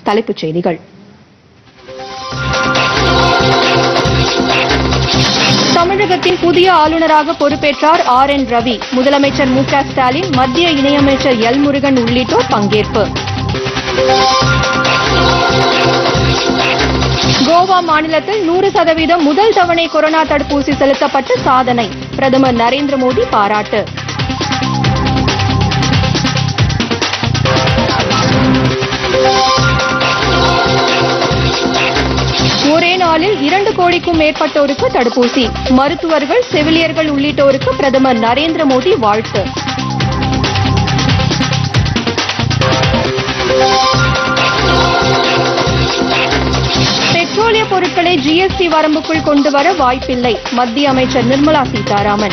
தலைப்புச் செய்திகள் தமிழகத்தின் புதிய ஆளுநராக பொறுப்பேற்றார் ஆர் என் ரவி முதலமைச்சர் மு க ஸ்டாலின் மத்திய இணையமைச்சர் எல் முருகன் உள்ளிட்டோர் பங்கேற்பு கோவா மாநிலத்தில் நூறு சதவீதம் முதல் தவணை கொரோனா தடுப்பூசி செலுத்தப்பட்டு சாதனை பிரதமர் நரேந்திர மோடி பாராட்டு ஒரே நாளில் இரண்டு கோடிக்கும் மேற்பட்டோருக்கு தடுப்பூசி மருத்துவர்கள் செவிலியர்கள் உள்ளிட்டோருக்கு பிரதமர் நரேந்திர மோடி வாழ்த்து பெட்ரோலிய பொருட்களை ஜிஎஸ்டி வரம்புக்குள் கொண்டு வர வாய்ப்பில்லை மத்திய அமைச்சர் நிர்மலா சீதாராமன்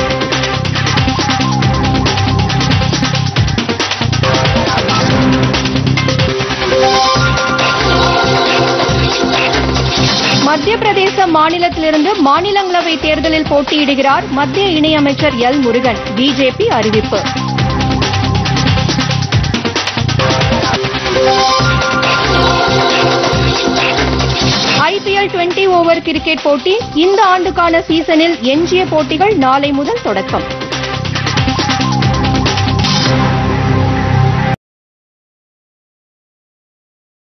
மத்திய பிரதேச மாநிலத்திலிருந்து மாநிலங்களவை தேர்தலில் போட்டியிடுகிறார் மத்திய இணையமைச்சர் எல் முருகன் பிஜேபி அறிவிப்பு ஐபிஎல் டுவெண்டி ஓவர் கிரிக்கெட் போட்டி இந்த ஆண்டுக்கான சீசனில் எஞ்சிய போட்டிகள் நாளை முதல் தொடக்கம்